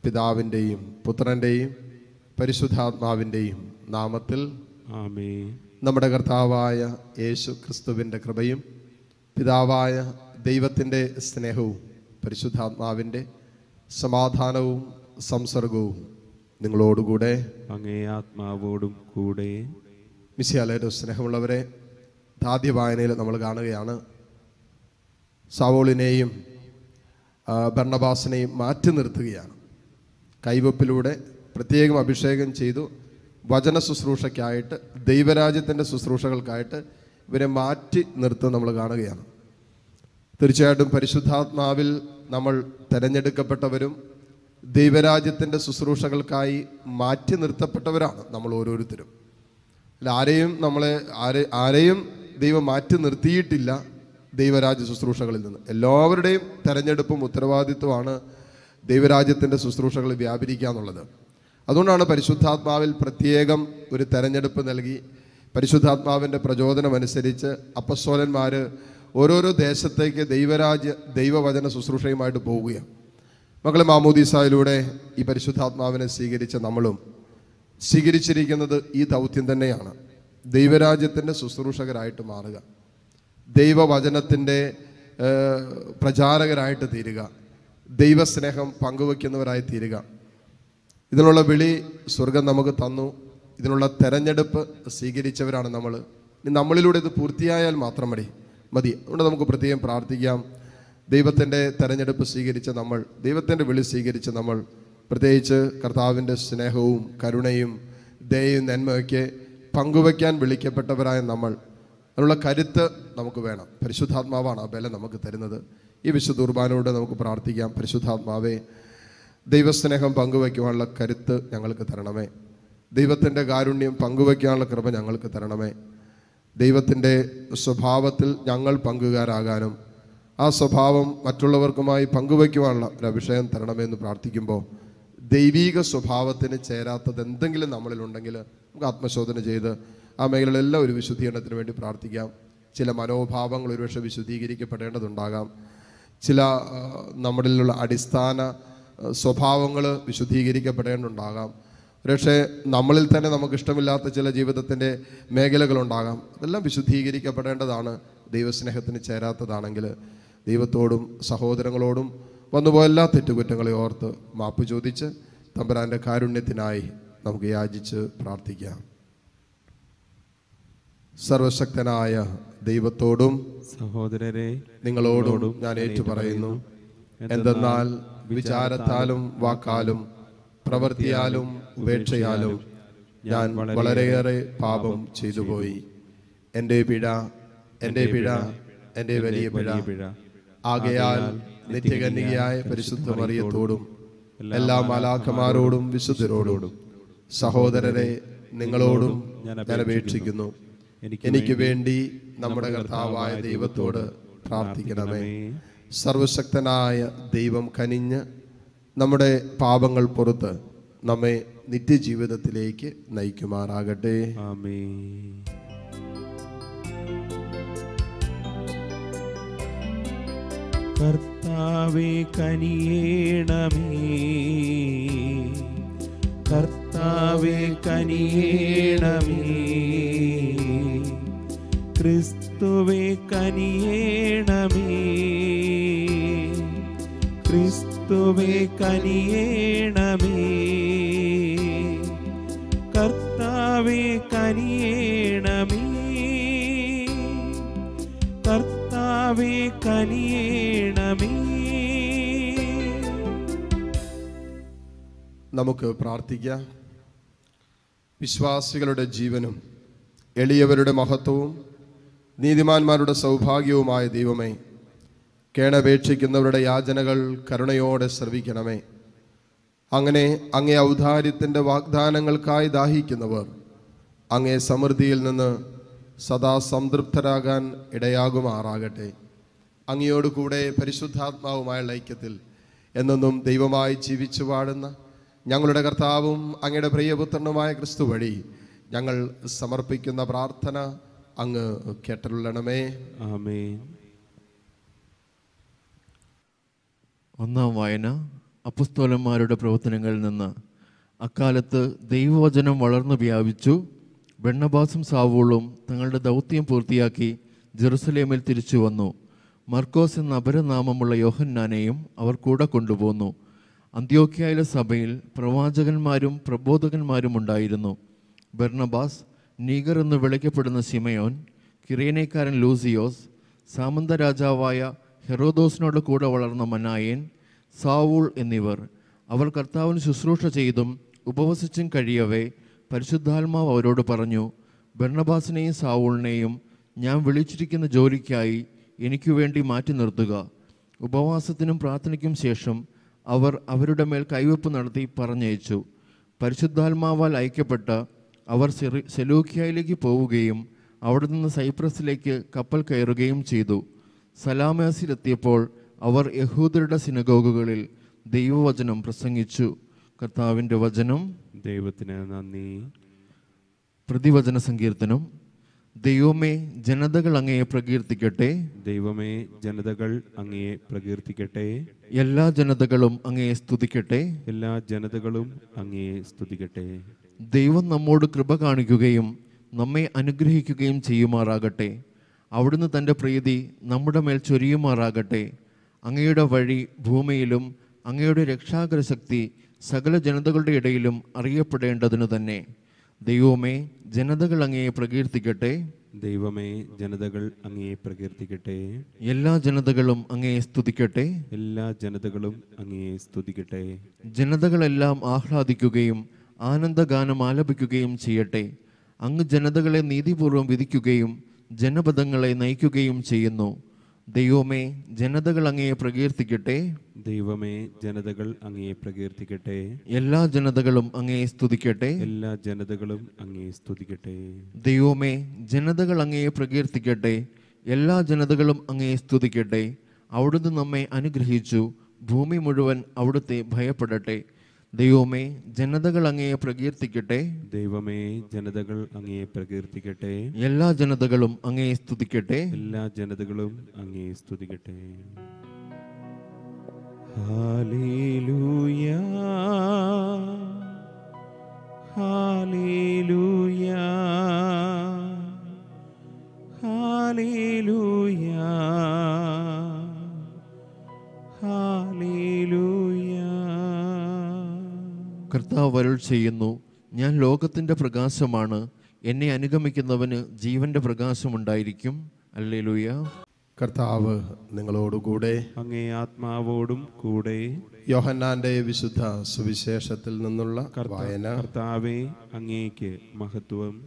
പിതാവിൻ്റെയും പുത്രൻ്റെയും പരിശുദ്ധാത്മാവിൻ്റെയും നാമത്തിൽ ആമേ നമ്മുടെ കർത്താവായ യേശു ക്രിസ്തുവിൻ്റെ കൃപയും പിതാവായ ദൈവത്തിൻ്റെ സ്നേഹവും പരിശുദ്ധാത്മാവിൻ്റെ സമാധാനവും സംസർഗവും നിങ്ങളോടുകൂടെ അങ്ങേ ആത്മാവോടും കൂടെ മിസിയാലയുടെ സ്നേഹമുള്ളവരെ ആദ്യ വായനയിൽ നമ്മൾ കാണുകയാണ് സാവോളിനെയും ആ, ബർണബാസിനെയും മാറ്റി നിർത്തുകയാണ് കൈവപ്പിലൂടെ പ്രത്യേകം അഭിഷേകം ചെയ്തു വചന ശുശ്രൂഷയ്ക്കായിട്ട് ദൈവരാജ്യത്തിൻ്റെ ശുശ്രൂഷകൾക്കായിട്ട് ഇവരെ മാറ്റി നിർത്തുന്നത് നമ്മൾ കാണുകയാണ് തീർച്ചയായിട്ടും പരിശുദ്ധാത്മാവിൽ നമ്മൾ തിരഞ്ഞെടുക്കപ്പെട്ടവരും ദൈവരാജ്യത്തിൻ്റെ ശുശ്രൂഷകൾക്കായി മാറ്റി നിർത്തപ്പെട്ടവരാണ് നമ്മൾ ഓരോരുത്തരും അല്ല ആരെയും നമ്മളെ ആരെ ആരെയും ദൈവം മാറ്റി നിർത്തിയിട്ടില്ല ദൈവരാജ്യ ശുശ്രൂഷകളിൽ നിന്ന് എല്ലാവരുടെയും തെരഞ്ഞെടുപ്പും ഉത്തരവാദിത്വമാണ് ദൈവരാജ്യത്തിൻ്റെ ശുശ്രൂഷകൾ വ്യാപരിക്കുക എന്നുള്ളത് അതുകൊണ്ടാണ് പരിശുദ്ധാത്മാവിൽ പ്രത്യേകം ഒരു തെരഞ്ഞെടുപ്പ് നൽകി പരിശുദ്ധാത്മാവിൻ്റെ പ്രചോദനമനുസരിച്ച് അപ്പസ്വലന്മാർ ഓരോരോ ദേശത്തേക്ക് ദൈവരാജ്യ ദൈവവചന ശുശ്രൂഷയുമായിട്ട് പോവുകയാണ് മക്കളെ മാമോദീസായിലൂടെ ഈ പരിശുദ്ധാത്മാവിനെ സ്വീകരിച്ച നമ്മളും സ്വീകരിച്ചിരിക്കുന്നത് ഈ ദൗത്യം തന്നെയാണ് ദൈവരാജ്യത്തിൻ്റെ ശുശ്രൂഷകരായിട്ട് മാറുക ദൈവവചനത്തിൻ്റെ ഏഹ്, പ്രചാരകരായിട്ട് തീരുക ദൈവസ്നേഹം പങ്കുവയ്ക്കുന്നവരായി തീരുക ഇതിനുള്ള വിളി സ്വർഗം നമുക്ക് തന്നു ഇതിനുള്ള തെരഞ്ഞെടുപ്പ് സ്വീകരിച്ചവരാണ് നമ്മൾ ഇനി നമ്മളിലൂടെ ഇത് പൂർത്തിയായാൽ മാത്രം മതി മതി അതുകൊണ്ട് നമുക്ക് പ്രത്യേകം പ്രാർത്ഥിക്കാം ദൈവത്തിൻ്റെ തെരഞ്ഞെടുപ്പ് സ്വീകരിച്ച നമ്മൾ ദൈവത്തിൻ്റെ വിളി സ്വീകരിച്ച നമ്മൾ പ്രത്യേകിച്ച് കർത്താവിൻ്റെ സ്നേഹവും കരുണയും ദയയും നന്മയൊക്കെ പങ്കുവയ്ക്കാൻ വിളിക്കപ്പെട്ടവരായ നമ്മൾ അതിനുള്ള കരുത്ത് നമുക്ക് വേണം പരിശുദ്ധാത്മാവാണ് ആ ബലം നമുക്ക് തരുന്നത് ഈ വിശുദ്ധ കുർബാനയോട് നമുക്ക് പ്രാർത്ഥിക്കാം പരിശുദ്ധാത്മാവേ ദൈവസ്നേഹം പങ്കുവയ്ക്കുവാനുള്ള കരുത്ത് ഞങ്ങൾക്ക് തരണമേ ദൈവത്തിൻ്റെ കാരുണ്യം പങ്കുവയ്ക്കാനുള്ള കൃപ ഞങ്ങൾക്ക് തരണമേ ദൈവത്തിൻ്റെ സ്വഭാവത്തിൽ ഞങ്ങൾ പങ്കുകാരാകാനും ആ സ്വഭാവം മറ്റുള്ളവർക്കുമായി പങ്കുവയ്ക്കുവാനുള്ള ഒരു അഭിഷേകം തരണമെന്ന് പ്രാർത്ഥിക്കുമ്പോൾ ദൈവീക സ്വഭാവത്തിന് ചേരാത്തത് എന്തെങ്കിലും നമ്മളിലുണ്ടെങ്കിൽ നമുക്ക് ആത്മശോധന ചെയ്ത് ആ മേഖലയിലെല്ലാം ഒരു വിശുദ്ധീകരണത്തിന് വേണ്ടി പ്രാർത്ഥിക്കാം ചില മനോഭാവങ്ങൾ ഒരുപക്ഷെ വിശുദ്ധീകരിക്കപ്പെടേണ്ടതുണ്ടാകാം ചില ആ, നമ്മളിലുള്ള അടിസ്ഥാന സ്വഭാവങ്ങൾ വിശുദ്ധീകരിക്കപ്പെടേണ്ടുണ്ടാകാം പക്ഷേ നമ്മളിൽ തന്നെ നമുക്ക് ഇഷ്ടമില്ലാത്ത ചില ജീവിതത്തിൻ്റെ മേഖലകളുണ്ടാകാം അതെല്ലാം വിശുദ്ധീകരിക്കപ്പെടേണ്ടതാണ് ദൈവസ്നേഹത്തിന് ചേരാത്തതാണെങ്കിൽ ദൈവത്തോടും സഹോദരങ്ങളോടും വന്നുപോയ എല്ലാ തെറ്റുകുറ്റങ്ങളെ ഓർത്ത് മാപ്പ് ചോദിച്ച് തമ്പുരാൻ്റെ കാരുണ്യത്തിനായി നമുക്ക് യാചിച്ച് പ്രാർത്ഥിക്കാം സർവശക്തനായ ദൈവത്തോടും സഹോദരരെ നിങ്ങളോടും ഞാൻ ഏറ്റുപറയുന്നു എന്തെന്നാൽ വിചാരത്താലും വാക്കാലും പ്രവൃത്തിയാലും ഉപേക്ഷയാലും ഞാൻ വളരെയേറെ പാപം ചെയ്തുപോയി എൻ്റെ പിഴ എൻ്റെ പിഴ എൻ്റെ വലിയ പിഴ പിഴ ആകയാൽ നിത്യകന്യകയായ പരിശുദ്ധ മറിയത്തോടും എല്ലാ മാലാഖമാരോടും വിശുദ്ധരോടും സഹോദരരെ നിങ്ങളോടും ഞാൻ അപേക്ഷിക്കുന്നു എനിക്ക് വേണ്ടി നമ്മുടെ കർത്താവായ ദൈവത്തോട് പ്രാർത്ഥിക്കണമേ സർവശക്തനായ ദൈവം കനിഞ്ഞ് നമ്മുടെ പാപങ്ങൾ പുറത്ത് നമ്മെ നിത്യജീവിതത്തിലേക്ക് നയിക്കുമാറാകട്ടെ ആമേ കർത്താവേ കനിയേണമേ കർത്താവേ കനിയേണമേ ക്രിസ്തുവേ കനിയേണമേ ക്രിസ്തുവേ കനിയേണമേ കർത്താവേ കനിയേണമേ കർത്താവേ കനിയേണമേ നമുക്ക് പ്രാർത്ഥിക്കാം വിശ്വാസികളുടെ ജീവനും എളിയവരുടെ മഹത്വവും നീതിമാന്മാരുടെ സൗഭാഗ്യവുമായ ദൈവമേ കേണപേക്ഷിക്കുന്നവരുടെ യാചനകൾ കരുണയോടെ ശ്രവിക്കണമേ അങ്ങനെ അങ്ങേ ഔദാര്യത്തിൻ്റെ വാഗ്ദാനങ്ങൾക്കായി ദാഹിക്കുന്നവർ അങ്ങേ സമൃദ്ധിയിൽ നിന്ന് സദാ സംതൃപ്തരാകാൻ ഇടയാകുമാറാകട്ടെ അങ്ങയോട് കൂടെ പരിശുദ്ധാത്മാവുമായുള്ള ഐക്യത്തിൽ എന്നെന്നും ദൈവമായി ജീവിച്ചു വാഴുന്ന ഞങ്ങളുടെ കർത്താവും അങ്ങയുടെ പ്രിയപുത്രനുമായ ക്രിസ്തു വഴി ഞങ്ങൾ സമർപ്പിക്കുന്ന പ്രാർത്ഥന അങ്ങ് കേട്ടരുള്ളണമേ ആമേൻ ഒന്നാം വായന അപ്പസ്തോലന്മാരുടെ പ്രവർത്തനങ്ങളിൽ നിന്ന് അക്കാലത്ത് ദൈവവചനം വളർന്നു വ്യാപിച്ചു ബെണ്ണബാസും സാവൂളും തങ്ങളുടെ ദൗത്യം പൂർത്തിയാക്കി ജെറുസലേമിൽ തിരിച്ചു വന്നു മർക്കോസ് എന്ന അപരനാമമുള്ള യോഹന്നാനെയും അവർ കൂടെ കൊണ്ടുപോന്നു അന്ത്യോക്യായിലെ സഭയിൽ പ്രവാചകന്മാരും പ്രബോധകന്മാരും ഉണ്ടായിരുന്നു ബെർണബാസ് നീഗർ എന്ന് വിളിക്കപ്പെടുന്ന ശിമയോൻ കിറേനേക്കാരൻ ലൂസിയോസ് സാമന്ത രാജാവായ ഹെറോദോസിനോട് കൂടെ വളർന്ന മനായൻ സാവൂൾ എന്നിവർ അവർ കർത്താവിന് ശുശ്രൂഷ ചെയ്തും ഉപവസിച്ചും കഴിയവേ പരിശുദ്ധാത്മാവ് അവരോട് പറഞ്ഞു ബർണബാസിനെയും സാവൂളിനെയും ഞാൻ വിളിച്ചിരിക്കുന്ന ജോലിക്കായി എനിക്കു വേണ്ടി മാറ്റി നിർത്തുക ഉപവാസത്തിനും പ്രാർത്ഥനയ്ക്കും ശേഷം അവർ അവരുടെ മേൽ കൈവെപ്പ് നടത്തി പറഞ്ഞയച്ചു പരിശുദ്ധാത്മാവാൽ അയക്കപ്പെട്ട അവർ സെറി- സെലൂക്കിയയിലേക്ക് പോവുകയും അവിടെ നിന്ന് സൈപ്രസിലേക്ക് കപ്പൽ കയറുകയും ചെയ്തു സലാമാസിലെത്തിയപ്പോൾ അവർ യഹൂദരുടെ സിനഗോഗുകളിൽ ദൈവവചനം പ്രസംഗിച്ചു കർത്താവിൻ്റെ വചനം ദൈവത്തിന് നന്ദി പ്രതിവചന സങ്കീർത്തനം ദൈവമേ ജനതകൾ അങ്ങയെ പ്രകീർത്തിക്കട്ടെ ദൈവമേ ജനതകൾ അങ്ങയെ പ്രകീർത്തിക്കട്ടെ എല്ലാ ജനതകളും അങ്ങയെ സ്തുതിക്കട്ടെ എല്ലാ ജനതകളും അങ്ങയെ സ്തുതിക്കട്ടെ ദൈവം നമ്മോട് കൃപ കാണിക്കുകയും നമ്മെ അനുഗ്രഹിക്കുകയും ചെയ്യുമാറാകട്ടെ അവിടുന്ന് തൻ്റെ പ്രീതി നമ്മുടെ മേൽ ചൊരിയുമാറാകട്ടെ അങ്ങയുടെ വഴി ഭൂമിയിലും അങ്ങയുടെ രക്ഷാകര ശക്തി സകല ജനതകളുടെ ഇടയിലും അറിയപ്പെടേണ്ടതിനു തന്നെ ദൈവമേ ജനതകൾ അങ്ങയെ പ്രകീർത്തിക്കട്ടെ ദൈവമേ ജനതകൾ അങ്ങയെ പ്രകീർത്തിക്കട്ടെ എല്ലാ ജനതകളും അങ്ങയെ സ്തുതിക്കട്ടെ എല്ലാ ജനതകളും അങ്ങയെ സ്തുതിക്കട്ടെ ജനതകളെല്ലാം ആഹ്ലാദിക്കുകയും ആനന്ദഗാനം ആലപിക്കുകയും ചെയ്യട്ടെ അങ്ങ് ജനതകളെ നീതിപൂർവം വിധിക്കുകയും ജനപദങ്ങളെ നയിക്കുകയും ചെയ്യുന്നു ദൈവമേ ജനതകൾ അങ്ങയെ പ്രകീർത്തിക്കട്ടെ ദൈവമേ ജനതകൾ അങ്ങയെ പ്രകീർത്തിക്കട്ടെ എല്ലാ ജനതകളും അങ്ങയെ സ്തുതിക്കട്ടെ എല്ലാ ജനതകളും അങ്ങയെ സ്തുതിക്കട്ടെ ദൈവമേ ജനതകൾ അങ്ങയെ പ്രകീർത്തിക്കട്ടെ എല്ലാ ജനതകളും അങ്ങയെ സ്തുതിക്കട്ടെ അവിടുന്ന് നമ്മെ അനുഗ്രഹിച്ചു ഭൂമി മുഴുവൻ അവിടുത്തെ ഭയപ്പെടട്ടെ ദൈവമേ ജനതകൾ അങ്ങയെ പ്രകീർത്തിക്കട്ടെ ദൈവമേ ജനതകൾ അങ്ങയെ പ്രകീർത്തിക്കട്ടെ എല്ലാ ജനതകളും അങ്ങയെ സ്തുതിക്കട്ടെ എല്ലാ ജനതകളും അങ്ങയെ സ്തുതിക്കട്ടെ ഹാലേലൂയ ഹാലേലൂയ ഹാലേലൂയ ഹാലേലൂയ കർത്താവ് അരുൾ ചെയ്യുന്നു ഞാൻ ലോകത്തിന്റെ പ്രകാശമാണ് എന്നെ അനുഗമിക്കുന്നവന് ജീവന്റെ പ്രകാശമുണ്ടായിരിക്കും അല്ലേലൂയ കർത്താവ് നിങ്ങളോടുകൂടെ അങ്ങേ ആത്മാവോടും കൂടെ യോഹന്നാന്റെ വിശുദ്ധ സുവിശേഷത്തിൽ നിന്നുള്ള കർത്ത- വായന കർത്താവേ അങ്ങേക്ക് മഹത്വം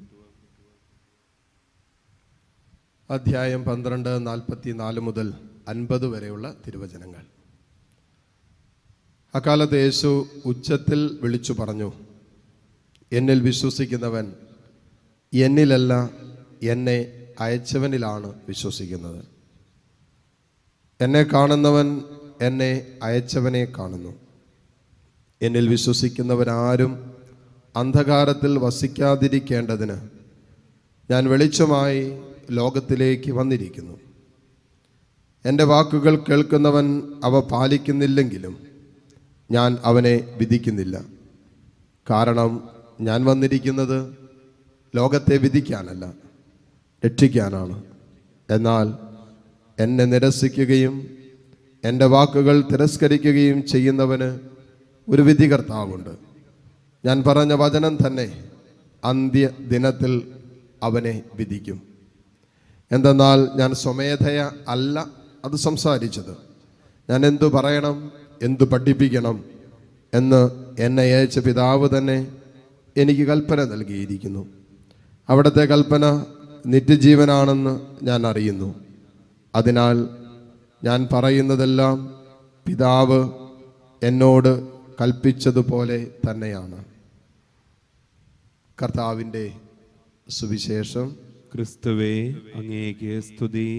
അധ്യായം പന്ത്രണ്ട് നാൽപ്പത്തി നാല് മുതൽ അൻപത് വരെയുള്ള തിരുവചനങ്ങൾ അക്കാലത്ത് യേശു ഉച്ചത്തിൽ വിളിച്ചു പറഞ്ഞു എന്നിൽ വിശ്വസിക്കുന്നവൻ എന്നിലല്ല എന്നെ അയച്ചവനിലാണ് വിശ്വസിക്കുന്നത് എന്നെ കാണുന്നവൻ എന്നെ അയച്ചവനെ കാണുന്നു എന്നിൽ വിശ്വസിക്കുന്നവരാരും അന്ധകാരത്തിൽ വസിക്കാതിരിക്കേണ്ടതിന് ഞാൻ വെളിച്ചമായി ലോകത്തിലേക്ക് വന്നിരിക്കുന്നു എൻ്റെ വാക്കുകൾ കേൾക്കുന്നവൻ അവ പാലിക്കുന്നില്ലെങ്കിലും ഞാൻ അവനെ വിധിക്കുന്നില്ല കാരണം ഞാൻ വന്നിരിക്കുന്നത് ലോകത്തെ വിധിക്കാനല്ല രക്ഷിക്കാനാണ് എന്നാൽ എന്നെ നിരസിക്കുകയും എൻ്റെ വാക്കുകൾ തിരസ്കരിക്കുകയും ചെയ്യുന്നവന് ഒരു വിധികർത്താവുണ്ട് ഞാൻ പറഞ്ഞ വചനം തന്നെ അന്ത്യ ദിനത്തിൽ അവനെ വിധിക്കും എന്തെന്നാൽ ഞാൻ സ്വമേധയ അല്ല അത് സംസാരിച്ചത് ഞാൻ എന്തു പറയണം എന്തു പഠിപ്പിക്കണം എന്ന് എന്നെ അയച്ച പിതാവ് തന്നെ എനിക്ക് കൽപ്പന നൽകിയിരിക്കുന്നു അവിടുത്തെ കൽപ്പന നിത്യജീവനാണെന്ന് ഞാൻ അറിയുന്നു അതിനാൽ ഞാൻ പറയുന്നതെല്ലാം പിതാവ് എന്നോട് കൽപ്പിച്ചതുപോലെ തന്നെയാണ് കർത്താവിൻ്റെ സുവിശേഷം ക്രിസ്തുവേ അങ്ങേക്ക് സ്തുതി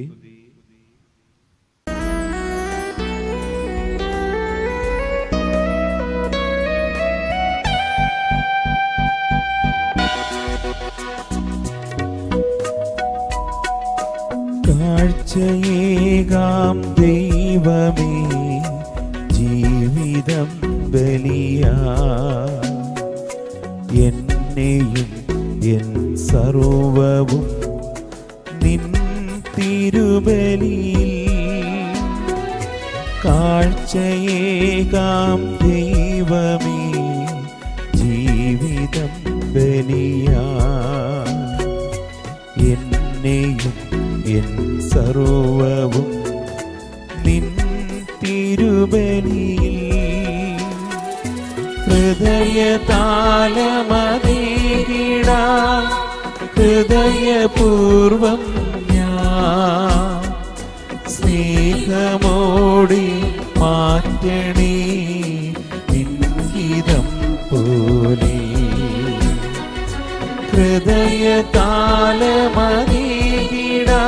കാഴ്ചയേകാം ദൈവമേ ജീവിതം ബലിയാ എന്നെയും എൻ സർവവും നിൻ തിരുബലിയിൽ കാഴ്ചയേകാം ദൈവമേ ജീവിതം ബലിയാ എന്നെയും എൻ സർവവും നിൻ തിരുബലിയിൽ ഹൃദയതാലമതീകിടാ ഹൃദയപൂർവം ഞാൻ സ്നേഹമോടി മാറ്റണേ നിൻഹിതം പോലെ ഹൃദയതാലമതീകിടാ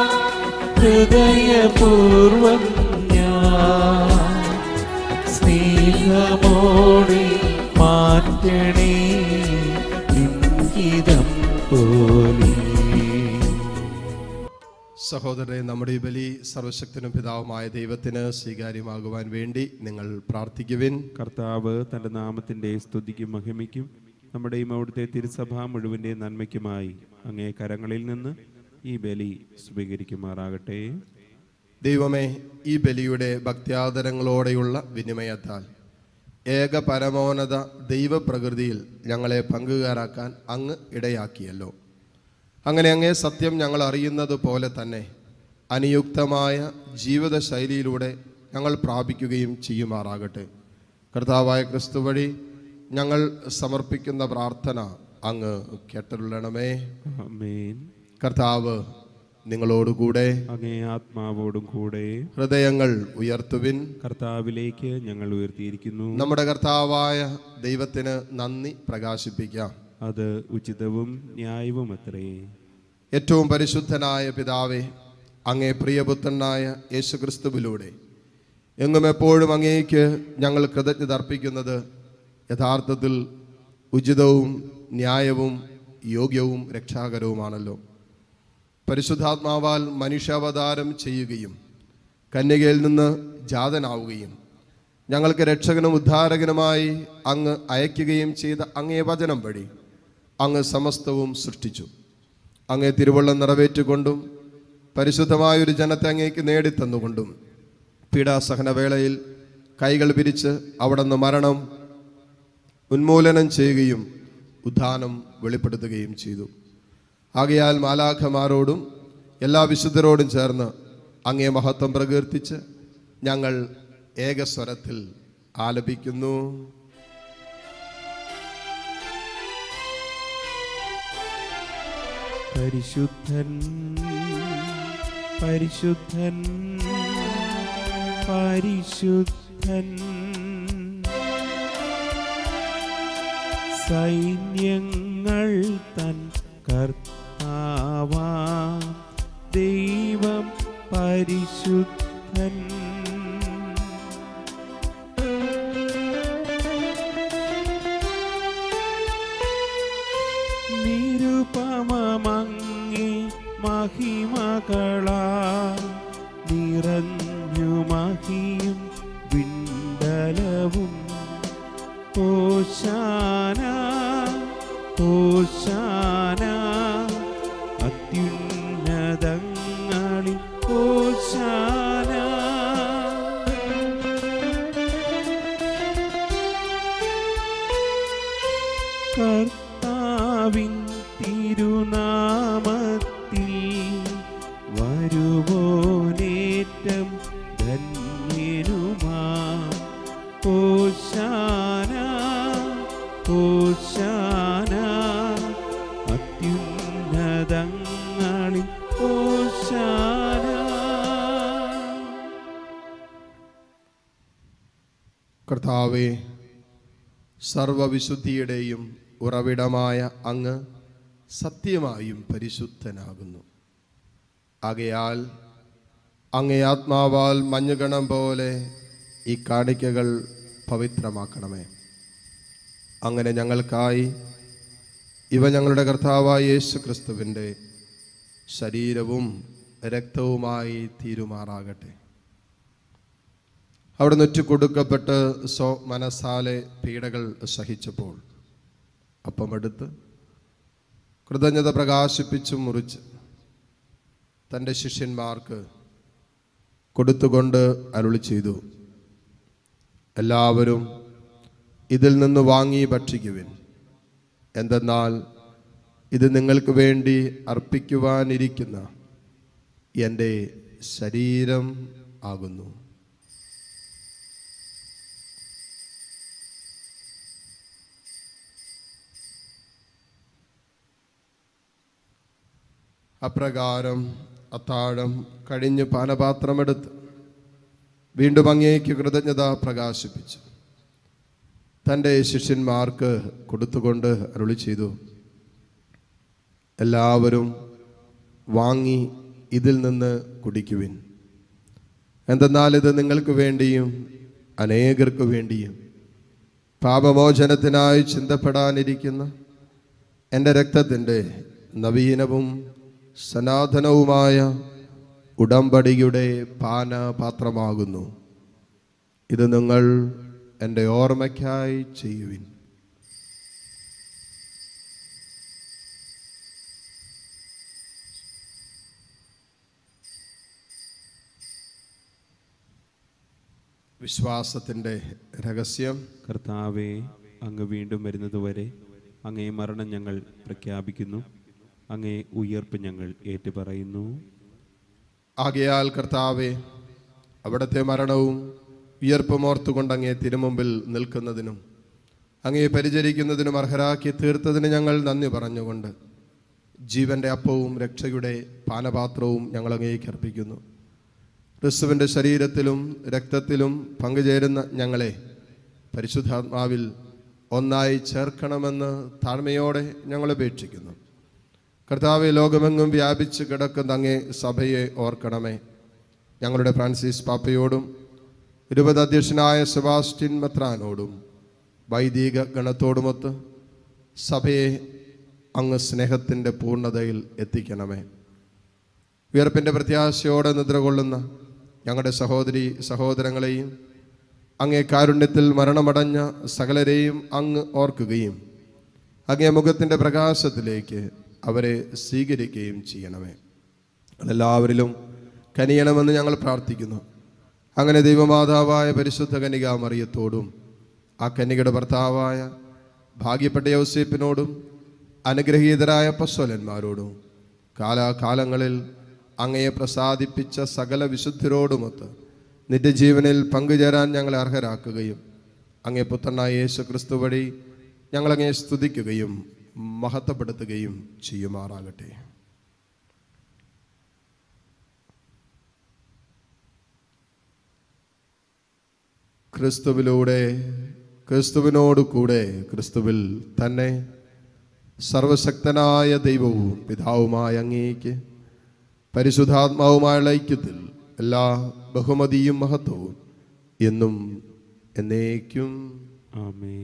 ഹൃദയപൂർവം ഞാൻ സ്നേഹമോടി മാറ്റണേ ലിംഗിതം പോലെ സഹോദരരെ നമ്മുടെ ഈ ബലി സർവശക്തനും പിതാവുമായ ദൈവത്തിന് സ്വീകാര്യമാകുവാൻ വേണ്ടി നിങ്ങൾ പ്രാർത്ഥിക്കുവിൻ കർത്താവ് തൻ്റെ നാമത്തിൻ്റെ സ്തുതിക്കും മഹിമയ്ക്കും നമ്മുടെയും അവിടുത്തെ തിരുസഭ മുഴുവൻ്റെ നന്മയ്ക്കുമായി അങ്ങേ കരങ്ങളിൽ നിന്ന് ഈ ബലി സ്വീകരിക്കുമാറാകട്ടെ ദൈവമേ ഈ ബലിയുടെ ഭക്ത്യാദരങ്ങളോടെയുള്ള വിനിമയത്താൽ ഏക പരമോന്നത ദൈവപ്രകൃതിയിൽ ഞങ്ങളെ പങ്കുകാരാക്കാൻ അങ്ങ് ഇടയാക്കിയല്ലോ അങ്ങനെ അങ്ങേ സത്യം ഞങ്ങൾ അറിയുന്നത് പോലെ തന്നെ അനുയുക്തമായ ജീവിതശൈലിയിലൂടെ ഞങ്ങൾ പ്രാപിക്കുകയും ചെയ്യുമാറാകട്ടെ കർത്താവായ ക്രിസ്തു വഴി ഞങ്ങൾ സമർപ്പിക്കുന്ന പ്രാർത്ഥന അങ്ങ് കേട്ടരുള്ളണമേ ആമേൻ കർത്താവ് നിങ്ങളോടുകൂടെ അങ്ങേ ആത്മാവോടും കൂടെ ഹൃദയങ്ങൾ ഉയർത്തുവിൻ കർത്താവിലേക്ക് ഞങ്ങൾ ഉയർത്തിയിരിക്കുന്നു നമ്മുടെ കർത്താവായ ദൈവത്തിന് നന്ദി പ്രകാശിപ്പിക്കാം അത് ഉചിതവും ന്യായവും അത്രേ ഏറ്റവും പരിശുദ്ധനായ പിതാവേ അങ്ങേ പ്രിയപുത്രനായ യേശുക്രിസ്തുവിലൂടെ എങ്ങും എപ്പോഴും അങ്ങേക്ക് ഞങ്ങൾ കൃതജ്ഞത അർപ്പിക്കുന്നത് യഥാർത്ഥത്തിൽ ഉചിതവും ന്യായവും യോഗ്യവും രക്ഷാകരവുമാണല്ലോ പരിശുദ്ധാത്മാവാൽ മനുഷ്യാവതാരം ചെയ്യുകയും കന്യകയിൽ നിന്ന് ജാതനാവുകയും ഞങ്ങൾക്ക് രക്ഷകനും ഉദ്ധാരകനുമായി അങ്ങ് അയക്കുകയും ചെയ്ത അങ്ങേ വചനം വഴി അങ്ങ് സമസ്തവും സൃഷ്ടിച്ചു അങ്ങേ തിരുവള്ളം നിറവേറ്റുകൊണ്ടും പരിശുദ്ധമായൊരു ജനത്തെ അങ്ങേക്ക് നേടിത്തന്നുകൊണ്ടും പീഡാസഹന വേളയിൽ കൈകൾ പിരിച്ച് അവിടെ നിന്ന് മരണം ഉന്മൂലനം ചെയ്യുകയും ഉദ്ധാനം വെളിപ്പെടുത്തുകയും ചെയ്തു ആകയാൽ മാലാഖമാരോടും എല്ലാ വിശുദ്ധരോടും ചേർന്ന് അങ്ങേ മഹത്വം പ്രകീർത്തിച്ച് ഞങ്ങൾ ഏകസ്വരത്തിൽ ആലപിക്കുന്നു പരിശുദ്ധൻ പരിശുദ്ധൻ പരിശുദ്ധൻ സൈന്യങ്ങൾ തൻ കർത്താവാ ദൈവം പരിശുദ്ധൻ നിരുപമങ്ങി മഹിമകളാ നിറഞ്ഞു മഹിയും വിണ്ടലവും ഓശാന ഓശാന അത്യുന്നതങ്ങളിൽ ഓശാന കർത്താവിൻ തിരുനാമത്തിൽ വരുവോനേറ്റം ധന്യനുമാ ഓശാന ഓശാന അത്യുന്നതങ്ങളിൽ ഓശാന കർത്താവെ സർവവിശുദ്ധിയുടെയും ഉറവിടമായ അങ്ങ് സത്യമായും പരിശുദ്ധനാകുന്നു ആകയാൽ അങ്ങേ ആത്മാവാൽ മഞ്ഞുകണം പോലെ ഈ കാണിക്കകൾ പവിത്രമാക്കണമേ അങ്ങനെ ഞങ്ങൾക്കായി ഇവ ഞങ്ങളുടെ കർത്താവായ യേശു ക്രിസ്തുവിൻ്റെ ശരീരവും രക്തവുമായി തീരുമാറാകട്ടെ അവിടെ നൊറ്റു കൊടുക്കപ്പെട്ട് സ്വ മനസ്സാലെ പീഡകൾ സഹിച്ചപ്പോൾ അപ്പമെടുത്ത് കൃതജ്ഞത പ്രകാശിപ്പിച്ചു മുറിച്ച് തൻ്റെ ശിഷ്യന്മാർക്ക് കൊടുത്തുകൊണ്ട് അരുളി ചെയ്തു എല്ലാവരും ഇതിൽ നിന്ന് വാങ്ങി ഭക്ഷിക്കുവിൻ എന്തെന്നാൽ ഇത് നിങ്ങൾക്ക് വേണ്ടി അർപ്പിക്കുവാനിരിക്കുന്ന എൻ്റെ ശരീരം ആകുന്നു അപ്രകാരം അത്താഴം കഴിഞ്ഞ് പാനപാത്രമെടുത്ത് വീണ്ടും അങ്ങേക്ക് കൃതജ്ഞത പ്രകാശിപ്പിച്ചു തൻ്റെ ശിഷ്യന്മാർക്ക് കൊടുത്തുകൊണ്ട് അരുളി ചെയ്തു എല്ലാവരും വാങ്ങി ഇതിൽ നിന്ന് കുടിക്കുവിൻ എന്തെന്നാൽ ഇത് നിങ്ങൾക്ക് വേണ്ടിയും അനേകർക്ക് വേണ്ടിയും പാപമോചനത്തിനായി ചിന്തപ്പെടാനിരിക്കുന്ന എൻ്റെ രക്തത്തിൻ്റെ നവീനവും സനാതനവുമായ ഉടമ്പടിയുടെ പാനപാത്രമാകുന്നു ഇത് നിങ്ങൾ എൻ്റെ ഓർമ്മയ്ക്കായി ചെയ്യുവിൻ വിശ്വാസത്തിൻ്റെ രഹസ്യം കർത്താവെ അങ്ങ് വീണ്ടും വരുന്നതുവരെ അങ്ങേ മരണം ഞങ്ങൾ പ്രഖ്യാപിക്കുന്നു അങ്ങേ ഉയർപ്പ് ഞങ്ങൾ ഏറ്റുപറയുന്നു ആകയാൽ കർത്താവെ അവിടുത്തെ മരണവും ഉയർപ്പും ഓർത്തുകൊണ്ട് അങ്ങേ തിരുമുമ്പിൽ നിൽക്കുന്നതിനും അങ്ങയെ പരിചരിക്കുന്നതിനും അർഹരാക്കി തീർത്തതിന് ഞങ്ങൾ നന്ദി പറഞ്ഞുകൊണ്ട് ജീവന്റെ അപ്പവും രക്ഷയുടെ പാനപാത്രവും ഞങ്ങൾ അങ്ങേക്ക് അർപ്പിക്കുന്നു ക്രിസ്തുവിൻ്റെ ശരീരത്തിലും രക്തത്തിലും പങ്കുചേരുന്ന ഞങ്ങളെ പരിശുദ്ധാത്മാവിൽ ഒന്നായി ചേർക്കണമെന്ന് താഴ്മയോടെ ഞങ്ങൾ അപേക്ഷിക്കുന്നു കർത്താവെ ലോകമെങ്ങും വ്യാപിച്ച് കിടക്കുന്ന അങ്ങേ സഭയെ ഓർക്കണമേ ഞങ്ങളുടെ ഫ്രാൻസിസ് പാപ്പയോടും ഇരുപത് അധ്യക്ഷനായ സെബാസ്റ്റ്യൻ മെത്രാനോടും വൈദിക ഗണത്തോടുമൊത്ത് സഭയെ അങ്ങ് സ്നേഹത്തിൻ്റെ പൂർണ്ണതയിൽ എത്തിക്കണമേ ഉയർപ്പിൻ്റെ പ്രത്യാശയോടെ നിദ്രകൊള്ളുന്ന ഞങ്ങളുടെ സഹോദരി സഹോദരങ്ങളെയും അങ്ങേ കാരുണ്യത്തിൽ മരണമടഞ്ഞ സകലരെയും അങ്ങ് ഓർക്കുകയും അങ്ങേ മുഖത്തിൻ്റെ പ്രകാശത്തിലേക്ക് അവരെ സ്വീകരിക്കുകയും ചെയ്യണമേ എല്ലാവരിലും കനിയണമെന്ന് ഞങ്ങൾ പ്രാർത്ഥിക്കുന്നു അങ്ങനെ ദൈവമാതാവായ പരിശുദ്ധ കനിക മറിയത്തോടും ആ കന്യകയുടെ ഭർത്താവായ ഭാഗ്യപ്പെട്ട യൗസേപ്പിനോടും അനുഗ്രഹീതരായ പസ്വലന്മാരോടും കാലാകാലങ്ങളിൽ അങ്ങയെ പ്രസാദിപ്പിച്ച സകല വിശുദ്ധരോടുമൊത്ത് നിത്യജീവനിൽ പങ്കുചേരാൻ ഞങ്ങളെ അർഹരാക്കുകയും അങ്ങേ പുത്രനായ യേശു ക്രിസ്തു വഴി ഞങ്ങളങ്ങയെ സ്തുതിക്കുകയും മഹത്വപ്പെടുത്തുകയും ചെയ്യുമാറാകട്ടെ ക്രിസ്തുവിലൂടെ ക്രിസ്തുവിനോട് കൂടെ ക്രിസ്തുവിൽ തന്നെ സർവശക്തനായ ദൈവവും പിതാവുമായ അങ്ങേക്ക് പരിശുദ്ധാത്മാവുമായുള്ള ഐക്യത്തിൽ എല്ലാ ബഹുമതിയും മഹത്വവും എന്നും എന്നേക്കും ആമേ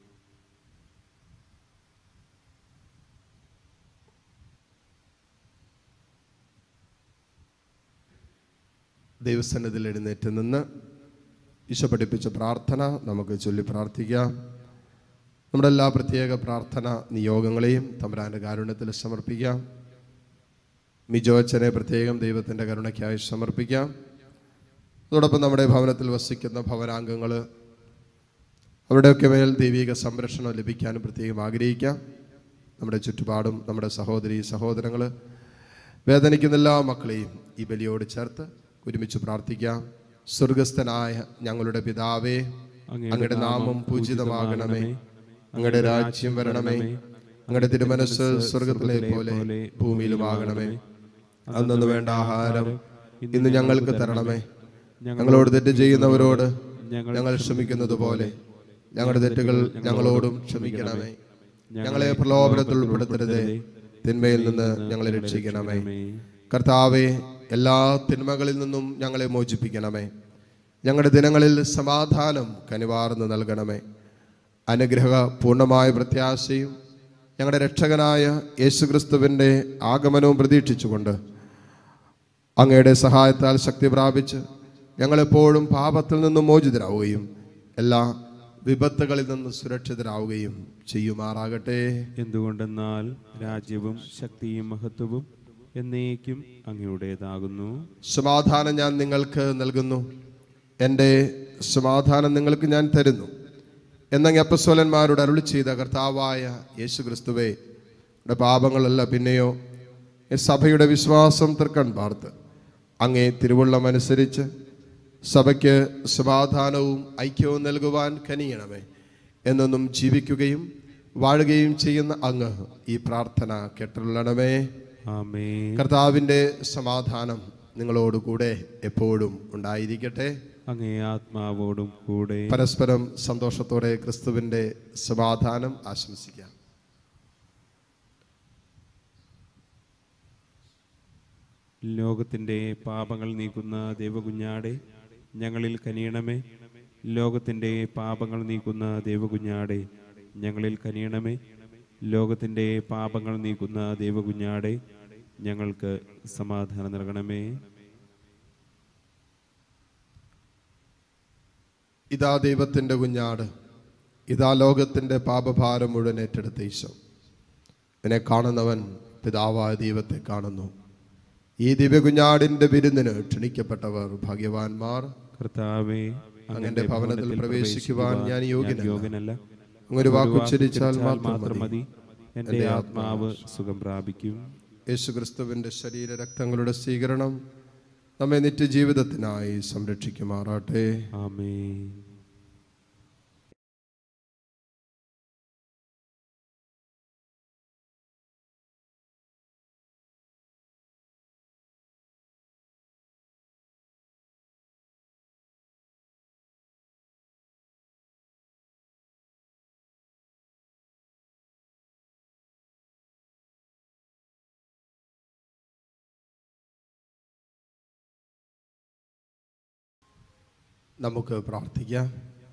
ദൈവസന്നിധിയിൽ എഴുന്നേറ്റ് നിന്ന് ഈശോ പഠിപ്പിച്ച പ്രാർത്ഥന നമുക്ക് ചൊല്ലി പ്രാർത്ഥിക്കാം നമ്മുടെ എല്ലാ പ്രത്യേക പ്രാർത്ഥന നിയോഗങ്ങളെയും തമ്പുരാൻ്റെ കാരുണ്യത്തിൽ സമർപ്പിക്കാം മിജോച്ചനെ പ്രത്യേകം ദൈവത്തിൻ്റെ കരുണയ്ക്കായി സമർപ്പിക്കാം അതോടൊപ്പം നമ്മുടെ ഭവനത്തിൽ വസിക്കുന്ന ഭവനാംഗങ്ങൾ അവരുടെയൊക്കെ മേൽ ദൈവിക സംരക്ഷണം ലഭിക്കാനും പ്രത്യേകം ആഗ്രഹിക്കാം നമ്മുടെ ചുറ്റുപാടും നമ്മുടെ സഹോദരി സഹോദരങ്ങൾ വേദനിക്കുന്ന എല്ലാ മക്കളെയും ഈ ബലിയോട് ചേർത്ത് ഒരുമിച്ച് പ്രാർത്ഥിക്കാം സ്വർഗസ്ഥനായ ഞങ്ങളുടെ പിതാവേ അങ്ങയുടെ നാമം പൂജിതമാകണമേ അങ്ങയുടെ രാജ്യം വരണമേ അങ്ങയുടെ തിരുമനസ് സ്വർഗത്തിലെ പോലെ ഭൂമിയിലുമാകണമേ അന്നു വേണ്ട ആഹാരം ഇന്ന് ഞങ്ങൾക്ക് തരണമേ ഞങ്ങളോട് തെറ്റ് ചെയ്യുന്നവരോട് ഞങ്ങൾ ക്ഷമിക്കുന്നത് പോലെ ഞങ്ങളുടെ തെറ്റുകൾ ഞങ്ങളോടും ക്ഷമിക്കണമേ ഞങ്ങളെ പ്രലോഭനത്തിൽ ഉൾപ്പെടുത്തരുതേ തിന്മയിൽ നിന്ന് ഞങ്ങളെ രക്ഷിക്കണമേ കർത്താവെ എല്ലാ തിന്മകളിൽ നിന്നും ഞങ്ങളെ മോചിപ്പിക്കണമേ ഞങ്ങളുടെ ദിനങ്ങളിൽ സമാധാനം കനിവാർന്ന് നൽകണമേ അനുഗ്രഹ പൂർണ്ണമായ പ്രത്യാശയും ഞങ്ങളുടെ രക്ഷകനായ യേശുക്രിസ്തുവിൻ്റെ ആഗമനവും പ്രതീക്ഷിച്ചുകൊണ്ട് അങ്ങയുടെ സഹായത്താൽ ശക്തി പ്രാപിച്ച് ഞങ്ങളെപ്പോഴും പാപത്തിൽ നിന്നും മോചിതരാവുകയും എല്ലാ വിപത്തുകളിൽ നിന്ന് സുരക്ഷിതരാവുകയും ചെയ്യുമാറാകട്ടെ എന്തുകൊണ്ടെന്നാൽ രാജ്യവും ശക്തിയും മഹത്വവും എന്നേക്കും അങ്ങയുടേതാകുന്നു സമാധാനം ഞാൻ നിങ്ങൾക്ക് നൽകുന്നു എൻ്റെ സമാധാനം നിങ്ങൾക്ക് ഞാൻ തരുന്നു എന്നങ്ങ് അപ്പസ്വലന്മാരോട് അരുളി ചെയ്ത കർത്താവായ യേശു ക്രിസ്തുവേ യുടെ പാപങ്ങളല്ല പിന്നെയോ ഈ സഭയുടെ വിശ്വാസം തൃക്കൺ പാർത്ത് അങ്ങേ തിരുവുള്ളം അനുസരിച്ച് സഭയ്ക്ക് സമാധാനവും ഐക്യവും നൽകുവാൻ കനിയണമേ എന്നൊന്നും ജീവിക്കുകയും വാഴുകയും ചെയ്യുന്ന അങ്ങ് ഈ പ്രാർത്ഥന കേട്ടുള്ളണമേ ആമേ കർത്താവിൻ്റെ സമാധാനം നിങ്ങളോടുകൂടെ എപ്പോഴും ഉണ്ടായിരിക്കട്ടെ അങ്ങേ ആത്മാവോടും കൂടെ പരസ്പരം സന്തോഷത്തോടെ ക്രിസ്തുവിൻ്റെ സമാധാനം ആശംസിക്കാം ലോകത്തിൻ്റെ പാപങ്ങൾ നീക്കുന്ന ദേവകുഞ്ഞാടെ ഞങ്ങളിൽ കനിയണമേ ലോകത്തിൻ്റെ പാപങ്ങൾ നീക്കുന്ന ദേവകുഞ്ഞാടെ ഞങ്ങളിൽ കനിയണമേ ലോകത്തിൻ്റെ പാപങ്ങൾ നീക്കുന്ന ദേവകുഞ്ഞാടെ ഞങ്ങൾക്ക് സമാധാനം നൽകണമേ ഇതാ ദൈവത്തിൻ്റെ കുഞ്ഞാട് ഇതാ ലോകത്തിൻ്റെ പാപഭാരം മുഴുവൻ ഏറ്റെടുത്ത ഈശോ ഇതിനെ കാണുന്നവൻ പിതാവായ ദൈവത്തെ കാണുന്നു ഈ ദിവ്യകുഞ്ഞാടിൻ്റെ വിരുന്നിന് ക്ഷണിക്കപ്പെട്ടവർ ഭാഗ്യവാന്മാർ കർത്താവേ അങ്ങന്റെ ഭവനത്തിൽ പ്രവേശിക്കുവാൻ ഞാൻ യോഗ്യനല്ല. യോഗ്യനല്ല അങ്ങൊരു വാക്കുച്ചരിച്ചാൽ ഉച്ചരിച്ചാൽ മാത്രം മാത്രം മതി മതി എൻ്റെ ആത്മാവ് സുഖം പ്രാപിക്കും യേശു ക്രിസ്തുവിൻ്റെ ശരീര രക്തങ്ങളുടെ സ്വീകരണം നമ്മെ നിത്യജീവിതത്തിനായി സംരക്ഷിക്കുമാറാട്ടെ ആമേൻ നമുക്ക് പ്രാർത്ഥിക്കാം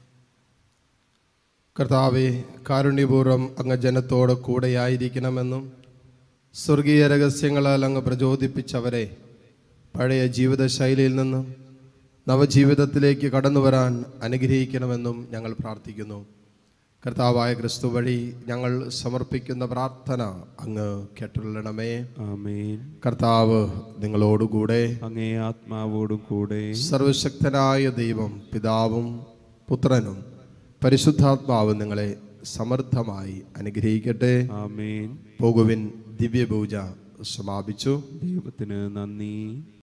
കർത്താവെ കാരുണ്യപൂർവ്വം അങ്ങ് ജനത്തോട് കൂടെയായിരിക്കണമെന്നും സ്വർഗീയ രഹസ്യങ്ങളാൽ അങ്ങ് പ്രചോദിപ്പിച്ചവരെ പഴയ ജീവിതശൈലിയിൽ നിന്നും നവജീവിതത്തിലേക്ക് കടന്നു വരാൻ അനുഗ്രഹിക്കണമെന്നും ഞങ്ങൾ പ്രാർത്ഥിക്കുന്നു കർത്താവായ ക്രിസ്തു വഴി ഞങ്ങൾ സമർപ്പിക്കുന്ന പ്രാർത്ഥന അങ്ങ് കേട്ടുള്ളണമേ ആമേൻ കർത്താവ് നിങ്ങളോടുകൂടെ അങ്ങേ ആത്മാവോടും കൂടെ സർവശക്തനായ ദൈവം പിതാവും പുത്രനും പരിശുദ്ധാത്മാവും നിങ്ങളെ സമൃദ്ധമായി അനുഗ്രഹിക്കട്ടെ ആമേൻ പോകുവിൻ ദിവ്യപൂജ സമാപിച്ചു ദൈവത്തിന് നന്ദി